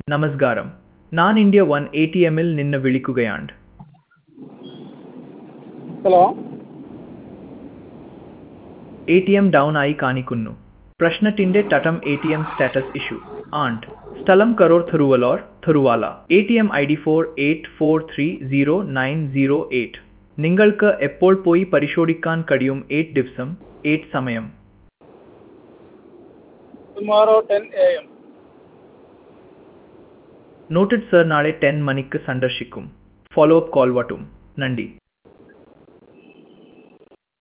നമസ്കാരം ഞാൻ India one A T എമ്മിൽ നിന്ന് വിളിക്കുകയാണ് hello A T M down ആയി കാണിക്കുന്നു പ്രശ്നത്തിന്റെ തട്ടം A T M status issue and സ്ഥലം കരോർ തിരുവലോർ തിരുവാല A T M I D four eight four three zero nine zero eight നിങ്ങൾക്ക് എപ്പോൾ പോയി പരിശോധിക്കാൻ കഴിയും എയ്റ്റ് ദിവസം എയ്റ്റ് സമയം tomorrow ten A M noted sir നാളെ ടെൻ മണിക്ക് സന്ദർശിക്കും ഫോളോ അപ്പ് കോൾ വട്ടും നന്ദി